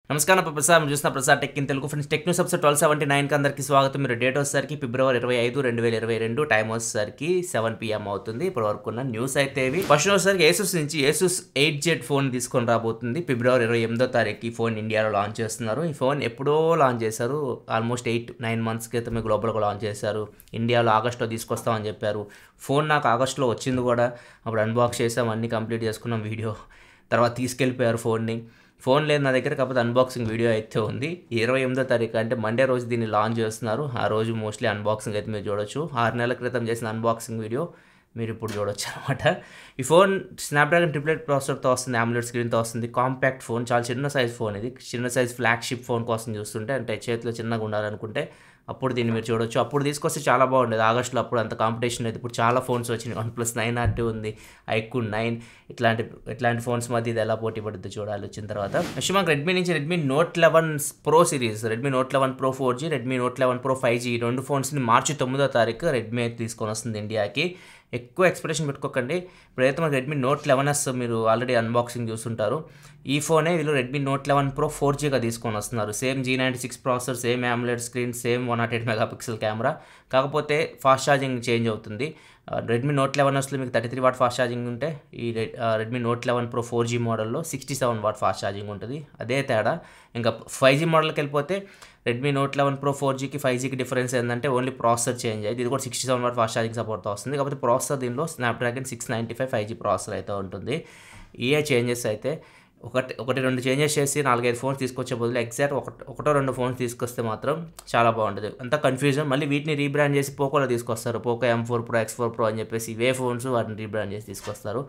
నమస్కారం ప్రసాద్ మీరు చూస్తున్న Prasad tech in Telugu friends tech news episode twelve seventy నైన్కి అందరికీ స్వాగతం మీరు డేట్ వచ్చేసరికి ఫిబ్రవరి ఇరవై ఐదు రెండు వేల ఇరవై రెండు టైం వచ్చేసరికి సెవెన్ పిఎం అవుతుంది ఇప్పటి వరకు ఉన్న న్యూస్ అయితే ఇవి ఫస్ట్ వచ్చేసరికి ఏసూస్ నుంచి ఏసూస్ ఎయిట్ జెడ్ ఫోన్ తీసుకొని రాబోతుంది ఫిబ్రవరి ఇరవై ఎనిమిదో తారీఖు ఈ ఫోన్ ఇండియాలో లాంచ్ చేస్తున్నారు ఈ ఫోన్ ఎప్పుడో లాంచ్ చేశారు ఆల్మోస్ట్ ఎయిట్ నైన్ మంత్స్ క్రితమే గ్లోబల్గా లాంచ్ చేశారు ఇండియాలో ఆగస్టులో తీసుకొస్తామని చెప్పారు ఫోన్ నాకు ఆగస్టులో వచ్చింది కూడా అప్పుడు అన్బాక్స్ చేసాం అన్నీ కంప్లీట్ చేసుకున్నాం వీడియో తర్వాత తీసుకెళ్ళిపోయారు ఫోన్ని ఫోన్ లేదు నా దగ్గర కాకపోతే అన్బాక్సింగ్ వీడియో అయితే ఉంది ఇరవై ఎనిమిదో తారీఖు అంటే మండే రోజు దీన్ని లాంచ్ చేస్తున్నారు ఆ రోజు మోస్ట్లీ అన్బాక్సింగ్ అయితే మీరు చూడొచ్చు ఆరు నెలల క్రితం చేసిన అన్బాక్సింగ్ వీడియో మీరు ఇప్పుడు చూడొచ్చు అనమాట ఈ ఫోన్ స్నాప్డ్రాగన్ ట్రిప్లెట్ ప్రాసెసర్తో వస్తుంది ఆమ్లెట్ స్క్రీన్తో వస్తుంది కాంపాక్ట్ ఫోన్ చాలా చిన్న సైజ్ ఫోన్ ఇది చిన్న సైజ్ ఫ్లాగ్షిప్ ఫోన్ కోసం చూస్తుంటే అంటే చేతిలో చిన్నగా ఉండాలనుకుంటే అప్పుడు దీన్ని మీరు చూడొచ్చు అప్పుడు తీసుకొస్తే చాలా బాగుండేది ఆగస్టులో అప్పుడు అంత కాంపిటీషన్ అయితే ఇప్పుడు చాలా ఫోన్స్ వచ్చినాయి one plus nine R two ఉంది ఐక్యూ నైన్ ఇట్లాంటి ఇట్లాంటి ఫోన్స్ మధ్య ఇది ఎలా పోటీ పడుతుందో చూడాలి వచ్చిన తర్వాత నెక్స్ట్ మనకు రెడ్మీ నుంచి Redmi note eleven pro series Redmi note eleven pro four G Redmi note eleven pro five G రెండు ఫోన్స్ని మార్చి తొమ్మిదో తారీఖు రెడ్మీ అయితే తీసుకొని వస్తుంది ఇండియాకి ఎక్కువ ఎక్స్పెక్టేషన్ పెట్టుకోకండి ఇప్పుడైతే మనకి రెడ్మీ నోట్ లెవెన్ ఎస్ మీరు ఆల్రెడీ అన్బాక్సింగ్ చూస్తుంటారు ఈ ఫోనే వీళ్ళు Redmi note eleven pro four జీగా తీసుకొని వస్తున్నారు same G ninety six processor same AMOLED screen same one nought eight mega pixel camera కాకపోతే ఫాస్ట్ ఛార్జింగ్ చేంజ్ అవుతుంది రెడ్మీ నోట్ లెవెన్ ఎస్లో మీకు thirty three watt fast charging ఉంటే ఈ Redmi note eleven pro four G మోడల్లో sixty seven watt fast charging ఉంటుంది అదే తేడా ఇంకా ఫైవ్ జీ మోడల్కి వెళ్ళిపోతే Redmi note eleven pro four జీకి ఫైవ్ జీకి డిఫరెన్స్ ఏంటంటే ఓన్లీ ప్రాసెసర్ చేంజ్ అయ్యింది ఇది కూడా sixty seven watt fast charging సపోర్ట్తో వస్తుంది కాకపోతే ప్రాసెసర్ దీనిలో Snapdragon six ninety five five G processor అయితే ఉంటుంది ఏ చేంజెస్ అయితే ఒకటి ఒకటి రెండు చేంజెస్ చేసి నాలుగైదు ఫోన్స్ తీసుకొచ్చే బదులు ఎగ్జాక్ట్ ఒక ఒకటో రెండు ఫోన్స్ తీసుకొస్తే మాత్రం చాలా బాగుంటుంది అంతా కన్ఫ్యూజన్ మళ్ళీ వీటిని రీబ్రాండ్ చేసి పోకోలో తీసుకొస్తారు Poco M four pro X four pro అని చెప్పేసి ఇవే ఫోన్స్ వాటిని రీబ్రాండ్ చేసి తీసుకొస్తారు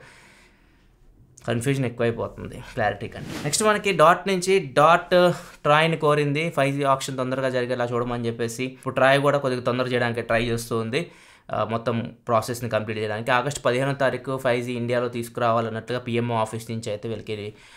కన్ఫ్యూజన్ ఎక్కువైపోతుంది క్లారిటీ కంటే నెక్స్ట్ మనకి డాట్ నుంచి డాట్ ట్రాయ్ని కోరింది ఫైవ్ జీ ఆప్షన్ తొందరగా జరిగేలా చూడమని చెప్పేసి ఇప్పుడు ట్రాయ్ కూడా కొద్దిగా తొందర చేయడానికి ట్రై చేస్తూ ఉంది మొత్తం ప్రాసెస్ని కంప్లీట్ చేయడానికి ఆగస్ట్ పదిహేనో తారీఖు ఫైవ్ జీ ఇండియాలో తీసుకురావాలన్నట్టుగా పిఎంఓ ఆఫీస్ నుంచి అయితే వీళ్ళకి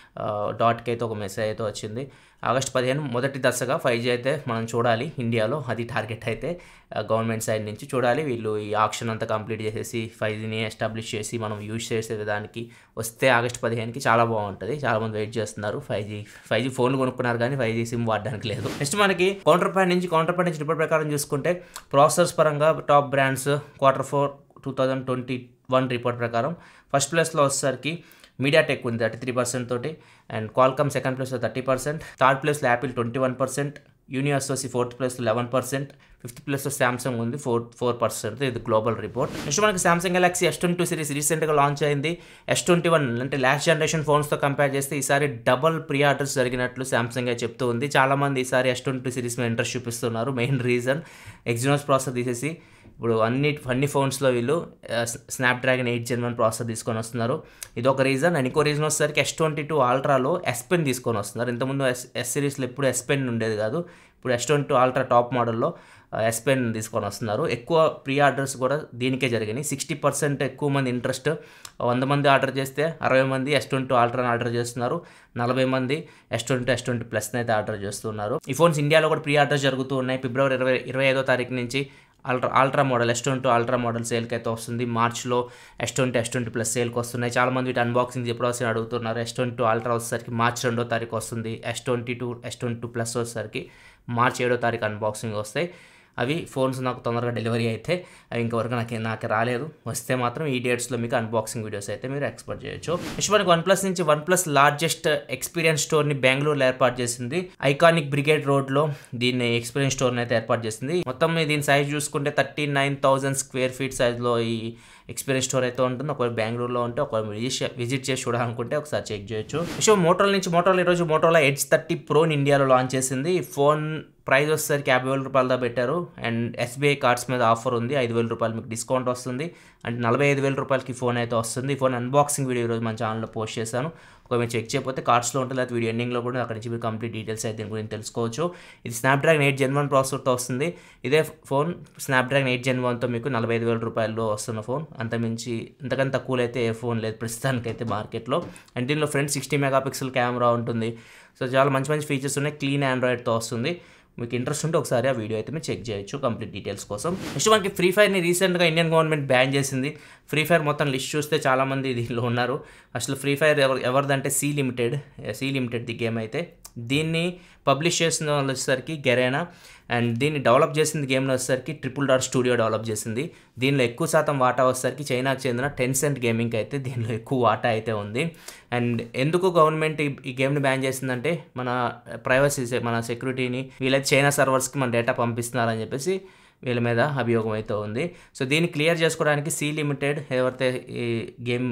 డాట్కి అయితే ఒక మెసేజ్ అయితే వచ్చింది ఆగస్ట్ పదిహేను మొదటి దశగా ఫైవ్ జీ అయితే మనం చూడాలి ఇండియాలో అది టార్గెట్ అయితే గవర్నమెంట్ సైడ్ నుంచి చూడాలి వీళ్ళు ఈ ఆప్షన్ అంతా కంప్లీట్ చేసేసి ఫైవ్ జీని ఎస్టాబ్లిష్ చేసి మనం యూజ్ చేసే విధానికి వస్తే ఆగస్ట్ పదిహేనుకి చాలా బాగుంటుంది చాలామంది వెయిట్ చేస్తున్నారు ఫైవ్ జీ ఫైవ్ జీ ఫోన్లు కొనుక్కున్నారు కానీ ఫైవ్ జీ సిమ్ వాడడానికి లేదు నెక్స్ట్ మనకి కౌంటర్ పాయింట్ నుంచి కౌంటర్ పాయింట్ నుంచి రిపోర్ట్ ప్రకారం చూసుకుంటే ప్రాసెసర్స్ పరంగా top brands quarter four two thousand twenty one report ప్రకారం ఫస్ట్ ప్లేస్లో వచ్చేసరికి మీడియాటెక్ ఉంది థర్టీ త్రీ పర్సెంట్ తోటి అండ్ క్వాల్కమ్ సెకండ్ ప్లేస్లో థర్టీ పర్సెంట్ థర్డ్ ప్లేస్లో యాపిల్ ట్వంటీ వన్ పర్సెంట్ యూనివర్సోసి ఫోర్త్ ప్లేస్లో లెవెన్ పర్సెంట్ ఫిఫ్త్ ప్లేస్లో సామ్సంగ్ ఉంది ఫోర్ ఫోర్ పర్సెంట్ ఇది గ్లోబల్ రిపోర్ట్ నెక్స్ట్ మనకి Samsung Galaxy S twenty two series రీసెంట్గా లాంచ్ అయింది ఎస్ ట్వంటీ వన్ అంటే లాస్ట్ జనరేషన్ ఫోన్స్తో కంపేర్ చేస్తే ఈసారి డబల్ ప్రీ ఆర్డర్స్ జరిగినట్లు సామ్సంగ్ చెప్తూ ఉంది చాలామంది ఈసారి ఎస్ ట్వంటీ టూ సిరీస్ మీద ఇంట్రెస్ట్ చూపిస్తున్నారు మెయిన్ రీజన్ ఎగ్జినోస్ ప్రాసెసర్ తీసేసి ఇప్పుడు అన్ని అన్ని ఫోన్స్లో వీళ్ళు Snapdragon eight gen one processor తీసుకొని వస్తున్నారు ఇది ఒక రీజన్ అండ్ ఇంకో రీజన్ వచ్చేసరికి ఎస్ ట్వంటీ టూ ఆల్ట్రాలో ఎస్ పెన్ తీసుకొని వస్తున్నారు ఇంతకుముందు ఎస్ ఎస్ సిరీస్లో ఎప్పుడు ఎస్ పెన్ ఉండేది కాదు ఇప్పుడు S twenty two ultra top మోడల్లో ఎస్ పెన్ తీసుకొని వస్తున్నారు ఎక్కువ ప్రీ ఆర్డర్స్ కూడా దీనికే జరిగినాయి సిక్స్టీ పర్సెంట్ ఎక్కువ మంది ఇంట్రెస్ట్ వంద మంది ఆర్డర్ చేస్తే అరవై మంది ఎస్ ట్వంటీ ఆల్ట్రాని ఆర్డర్ చేస్తున్నారు నలభై మంది ఎస్ ట్వంటీ ఎస్ ట్వంటీ ప్లస్ని అయితే ఆర్డర్ చేస్తున్నారు ఈ ఫోన్స్ ఇండియాలో కూడా ప్రీ ఆర్డర్స్ జరుగుతూ ఉన్నాయి ఫిబ్రవరి ఇరవై ఇరవై ఐదో తారీఖు నుంచి ultra ultra model S twenty ultra model సేల్కి అయితే వస్తుంది మార్చ్లో S twenty S twenty plus సేల్కి వస్తున్నాయి చాలామంది వీటి అన్బాక్సింగ్ ఎప్పుడు వస్తాయని అడుగుతున్నారు ఎస్ ట్వంటీ అల్ట్రా వచ్చేసరికి మార్చ్ రెండో తారీఖు వస్తుంది S twenty two S twenty two plus వచ్చేసరికి మార్చ్ ఏడో తారీఖు అన్బాక్సింగ్ వస్తాయి అవి ఫోన్స్ నాకు తొందరగా డెలివరీ అయితే అవి ఇంతవరకు నాకు నాకు రాలేదు వస్తే మాత్రం ఈ డేట్స్లో మీకు అన్బాక్సింగ్ వీడియోస్ అయితే మీరు ఎక్స్పెక్ట్ చేయొచ్చు నెక్స్ట్ మనకి వన్ ప్లస్ నుంచి వన్ ప్లస్ లార్జెస్ట్ ఎక్స్పీరియన్స్ స్టోర్ని బెంగళూరులో ఏర్పాటు చేసింది ఐకానిక్ బ్రిగేడ్ రోడ్లో దీన్ని ఎక్స్పీరియన్స్ స్టోర్ని అయితే ఏర్పాటు చేసింది మొత్తం దీని సైజ్ చూసుకుంటే thirty nine thousand square feet సైజ్లో ఈ ఎక్స్పీరియన్స్ స్టోర్ అయితే ఉంటుంది ఒకవేళ బెంగళూరులో ఉంటే ఒకవేళ విజిట్ విజిట్ చేసి చూడాలనుకుంటే ఒకసారి చెక్ చేయొచ్చు సో మోటోల నుంచి మోటోలో ఈరోజు మోటోలో ఎడ్జ్ థర్టీ ప్రోని ఇండియాలో లాంచ్ చేసింది ఈ ఫోన్ ప్రైస్ వచ్చేసరికి యాభై వేల రూపాయలతో పెట్టారు అండ్ ఎస్బీఐ కార్డ్స్ మీద ఆఫర్ ఉంది ఐదు వేల రూపాయలు మీకు డిస్కౌంట్ వస్తుంది అండ్ నలభై ఐదు వేల రూపాయలకి ఫోన్ అయితే వస్తుంది ఈ ఫోన్ అన్బాక్సింగ్ వీడియో ఈరోజు మన ఛానల్లో పోస్ట్ చేశాను ఒకవేళ మీరు చెక్ చేయకపోతే కార్డ్స్లో ఉంటుంది లేకపోతే వీడియో ఎండింగ్లో కూడా అక్కడ నుంచి మీరు కంప్లీట్ డీటెయిల్స్ అయితే దీని గురించి తెలుసుకోవచ్చు ఇది స్నాప్డ్రాగన్ ఎయిట్ జెన్ వన్ ప్రాసెసర్తో వస్తుంది ఇదే ఫోన్ స్నాప్డ్రాగన్ ఎయిట్ జెన్ వన్తో మీకు నలభై ఐదు వేల రూపాయల్లో వస్తున్న ఫోన్ అంతమించి ఇంతకంత తక్కువలో అయితే ఏ ఫోన్ లేదు ప్రస్తుతానికైతే మార్కెట్లో అండ్ దీనిలో front sixty mega pixel camera ఉంటుంది సో చాలా మంచి మంచి ఫీచర్స్ ఉన్నాయి క్లీన్ ఆండ్రాయిడ్తో వస్తుంది మీకు ఇంట్రెస్ట్ ఉంటే ఒకసారి ఆ వీడియో అయితే మీరు చెక్ చేయొచ్చు కంప్లీట్ డీటెయిల్స్ కోసం నెక్స్ట్ మనకి ఫ్రీ ఫైర్ని రీసెంట్గా ఇండియన్ గవర్నమెంట్ బ్యాన్ చేసింది ఫ్రీ ఫైర్ మొత్తం లిస్ట్ చూస్తే చాలామంది దీనిలో ఉన్నారు అసలు ఫ్రీ ఫైర్ ఎవరు ఎవరిదంటే Sea limited Sea limited the game అయితే దీన్ని పబ్లిష్ చేసిన వాళ్ళు వచ్చేసరికి గెరేనా అండ్ దీన్ని డెవలప్ చేసింది గేమ్లో వచ్చేసరికి ట్రిపుల్ డాట్ స్టూడియో డెవలప్ చేసింది దీనిలో ఎక్కువ శాతం వాటా వచ్చేసరికి చైనాకు చెందిన టెన్ సెంట్ గేమింగ్ అయితే దీనిలో ఎక్కువ వాటా అయితే ఉంది అండ్ ఎందుకు గవర్నమెంట్ ఈ- ఈ గేమ్ని బ్యాన్ చేసిందంటే మన ప్రైవసీ మన సెక్యూరిటీని వీళ్ళైతే చైనా సర్వర్స్కి మన డేటా పంపిస్తున్నారని చెప్పేసి వీళ్ళ మీద అభియోగం అయితే ఉంది సో దీన్ని క్లియర్ చేసుకోవడానికి సి లిమిటెడ్ ఎవరైతే ఈ గేమ్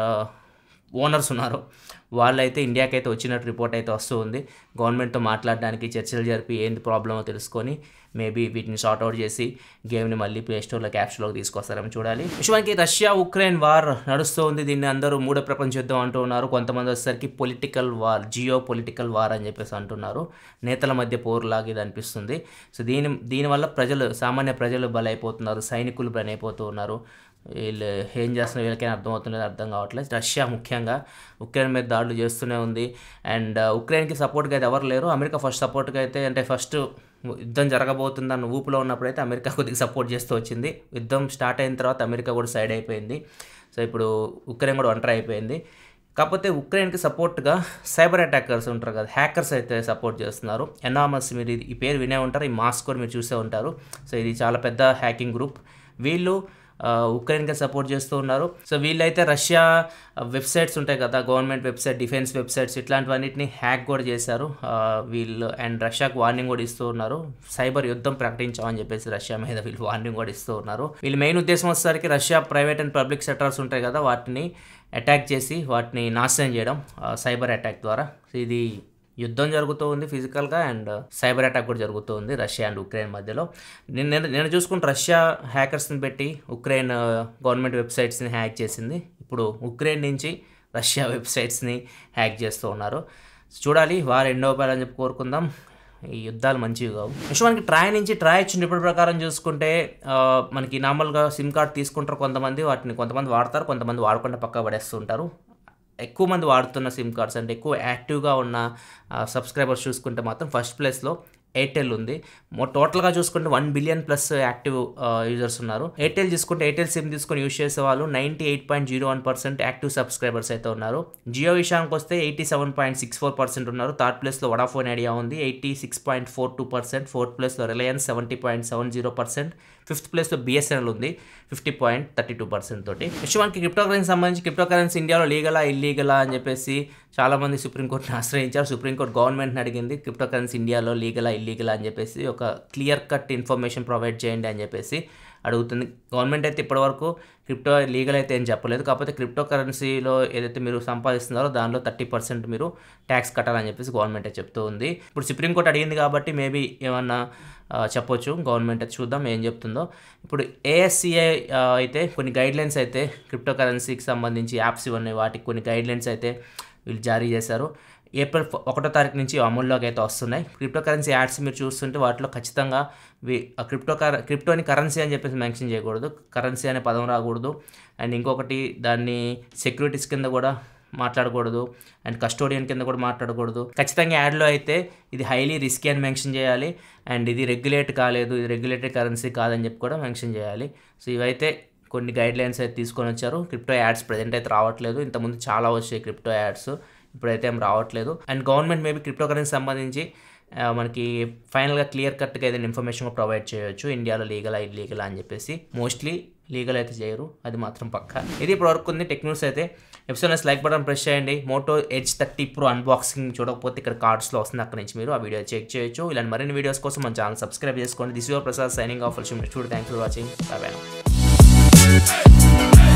ఓనర్స్ ఉన్నారో వాళ్ళైతే ఇండియాకి అయితే వచ్చినట్టు రిపోర్ట్ అయితే వస్తూ ఉంది గవర్నమెంట్తో మాట్లాడడానికి చర్చలు జరిపి ఏంది ప్రాబ్లమో తెలుసుకొని మేబీ వీటిని సార్ట్ అవుట్ చేసి గేమ్ని మళ్ళీ ప్లే స్టోర్లో క్యాప్స్లోకి తీసుకొస్తారని చూడాలి విషయానికి రష్యా ఉక్రెయిన్ వార్ నడుస్తూ ఉంది దీన్ని అందరూ మూడో ప్రపంచ యుద్ధం అంటూ ఉన్నారు కొంతమంది వచ్చేసరికి political war geopolitical war అని చెప్పేసి అంటున్నారు నేతల మధ్య పోరులాగా ఇది అనిపిస్తుంది సో దీని దీనివల్ల ప్రజలు సామాన్య ప్రజలు బలైపోతున్నారు సైనికులు బలైపోతూ ఉన్నారు వీళ్ళు ఏం చేస్తున్నారు వీళ్ళకైనా అర్థమవుతుందో అర్థం కావట్లేదు రష్యా ముఖ్యంగా ఉక్రెయిన్ మీద దాడులు చేస్తూనే ఉంది అండ్ ఉక్రెయిన్కి సపోర్ట్గా అయితే ఎవరు లేరు అమెరికా ఫస్ట్ సపోర్ట్గా అయితే అంటే ఫస్ట్ యుద్ధం జరగబోతుంది అన్న ఊపులో ఉన్నప్పుడైతే అమెరికా కొద్దిగా సపోర్ట్ చేస్తూ వచ్చింది యుద్ధం స్టార్ట్ అయిన తర్వాత అమెరికా కూడా సైడ్ అయిపోయింది సో ఇప్పుడు ఉక్రెయిన్ కూడా ఒంటరి అయిపోయింది కాకపోతే ఉక్రెయిన్కి సపోర్ట్గా సైబర్ అటాకర్స్ ఉంటారు కదా హ్యాకర్స్ అయితే సపోర్ట్ చేస్తున్నారు ఎనామస్ మీరు ఇది- ఈ పేరు వినే ఉంటారు ఈ మాస్క్ కూడా మీరు చూసే ఉంటారు సో ఇది చాలా పెద్ద హ్యాకింగ్ గ్రూప్ వీళ్ళు ఆ, ఉక్రెయిన్కి సపోర్ట్ చేస్తూ ఉన్నారు సో వీళ్ళైతే రష్యా వెబ్సైట్స్ ఉంటాయి కదా గవర్నమెంట్ వెబ్సైట్ డిఫెన్స్ వెబ్సైట్స్ ఇట్లాంటివన్నిటిని హ్యాక్ కూడా చేశారు ఆ, వీళ్ళు అండ్ రష్యాకు వార్నింగ్ కూడా ఇస్తూ ఉన్నారు సైబర్ యుద్ధం ప్రకటించామని చెప్పేసి రష్యా మీద వీళ్ళు వార్నింగ్ కూడా ఇస్తూ ఉన్నారు వీళ్ళ మెయిన్ ఉద్దేశం వచ్చేసరికి Russia private and public sectors ఉంటాయి కదా వాటిని అటాక్ చేసి వాటిని నాశనం చేయడం సైబర్ అటాక్ ద్వారా సో ఇది యుద్ధం జరుగుతూ ఉంది ఫిజికల్గా అండ్ సైబర్ అటాక్ కూడా జరుగుతూ ఉంది రష్యా అండ్ ఉక్రెయిన్ మధ్యలో నేను నేను నేను చూసుకుంటే రష్యా హ్యాకర్స్ని పెట్టి ఉక్రెయిన్ గవర్నమెంట్ వెబ్సైట్స్ని హ్యాక్ చేసింది ఇప్పుడు ఉక్రెయిన్ నుంచి రష్యా వెబ్సైట్స్ని హ్యాక్ చేస్తూ ఉన్నారు చూడాలి వారు ఎన్నో అని చెప్పి కోరుకుందాం ఈ యుద్ధాలు మంచివి కావు నెక్స్ట్ మనకి ట్రాయ్ నుంచి ట్రాయ్ ఇచ్చిన రిపోర్ట్ ప్రకారం చూసుకుంటే ఆ, మనకి నార్మల్గా సిమ్ కార్డ్ తీసుకుంటారు కొంతమంది వాటిని కొంతమంది వాడతారు కొంతమంది వాడకుండా పక్క పడేస్తుంటారు ఎక్కువ మంది వాడుతున్న సిమ్ కార్డ్స్ అంటే ఎక్కువ యాక్టివ్గా ఉన్న సబ్స్క్రైబర్స్ చూసుకుంటే మాత్రం ఫస్ట్ ప్లేస్లో ఎయిర్టెల్ ఉంది మో టోటల్గా చూసుకుంటే one billion plus active users ఉన్నారు ఎయిర్టెల్ చూసుకుంటే ఎయిర్టెల్ సిమ్ తీసుకొని యూస్ చేసే వాళ్ళు ninety eight point zero one percent active subscribers అయితే ఉన్నారు జియో విషయానికి వస్తే eighty seven point six four percent ఉన్నారు థర్డ్ ప్లేస్లో వడాఫోన్ ఐడియా ఉంది eighty six point four two percent fourth ప్లేస్లో Reliance seventy point seven zero percent fifth ప్లేస్లో బిఎస్ఎన్ఎల్ ఉంది fifty point thirty two percent తోటి నెక్స్ట్ మనకి క్రిప్టో కరెన్సీ సంబంధించి crypto currency ఇండియాలో లీగలా ఇల్లీగలా అని చెప్పేసి చాలామంది సుప్రీంకోర్టుని ఆశ్రయించారు సుప్రీంకోర్టు గవర్నమెంట్ని అడిగింది క్రిప్టో కరెన్సీ ఇండియాలో లీగలా ఇల్లీగలా అని చెప్పేసి ఒక క్లియర్ కట్ ఇన్ఫర్మేషన్ ప్రొవైడ్ చేయండి అని చెప్పేసి అడుగుతుంది గవర్నమెంట్ అయితే ఇప్పటివరకు క్రిప్టో లీగల్ అయితే ఏం చెప్పలేదు కాకపోతే క్రిప్టో కరెన్సీలో ఏదైతే మీరు సంపాదిస్తున్నారో దానిలో థర్టీ పర్సెంట్ మీరు ట్యాక్స్ కట్టాలని చెప్పేసి గవర్నమెంట్ అయితే చెప్తూ ఉంది ఇప్పుడు సుప్రీంకోర్టు అడిగింది కాబట్టి మేబీ ఏమన్నా ఆ, చెప్పొచ్చు గవర్నమెంట్ అయితే చూద్దాం ఏం చెప్తుందో ఇప్పుడు ఏఎస్సిఐ అయితే కొన్ని గైడ్లైన్స్ అయితే క్రిప్టో కరెన్సీకి సంబంధించి యాప్స్ ఇవన్నీ వాటికి కొన్ని గైడ్లైన్స్ అయితే వీళ్ళు జారీ చేశారు ఏప్రిల్ ఫ- ఒకటో తారీఖు నుంచి అమల్లోకి అయితే వస్తున్నాయి క్రిప్టో కరెన్సీ యాడ్స్ మీరు చూస్తుంటే వాటిలో ఖచ్చితంగా వి- ఆ క్రిప్టో కర క్రిప్టోని కరెన్సీ అని చెప్పేసి మెన్షన్ చేయకూడదు కరెన్సీ అనే పదం రాకూడదు అండ్ ఇంకొకటి దాన్ని సెక్యూరిటీస్ కింద కూడా మాట్లాడకూడదు అండ్ కస్టోడియన్ కింద కూడా మాట్లాడకూడదు ఖచ్చితంగా యాడ్లో అయితే ఇది హైలీ రిస్కీ అని మెన్షన్ చేయాలి అండ్ ఇది రెగ్యులేట్ కాలేదు ఇది రెగ్యులేటెడ్ కరెన్సీ కాదని చెప్పి కూడా మెన్షన్ చేయాలి సో ఇవైతే కొన్ని గైడ్ లైన్స్ అయితే తీసుకొని వచ్చారు క్రిప్టో యాడ్స్ ప్రజెంట్ అయితే రావట్లేదు ఇంతకుముందు చాలా వచ్చాయి క్రిప్టో యాడ్స్ ఇప్పుడైతే ఏం రావట్లేదు and government maybe crypto currency సంబంధించి ఆ, మనకి ఫైనల్గా క్లియర్ కట్గా ఏదైనా ఇన్ఫర్మేషన్ కూడా ప్రొవైడ్ చేయొచ్చు ఇండియాలో లీగల్ ఇల్లీగల్ అని చెప్పేసి మోస్ట్లీ లీగల్ అయితే చేయరు అది మాత్రం పక్క ఇది ఇప్పుడు వరకు ఉంది టెక్ న్యూస్ అయితే ఎపిసోడ్ లైక్ బటన్ ప్రెస్ చేయండి Moto H thirty pro unboxing చూడకపోతే ఇక్కడ కార్డ్స్లో వస్తుంది అక్కడ నుంచి మీరు ఆ వీడియో చెక్ చేయొచ్చు ఇలాంటి మరిన్ని వీడియోస్ కోసం మన ఛానల్ సబ్స్క్రైబ్ చేసుకోండి this your Prasad signing off చూడండి థ్యాంక్స్ ఫర్ వాచింగ్ బాయ్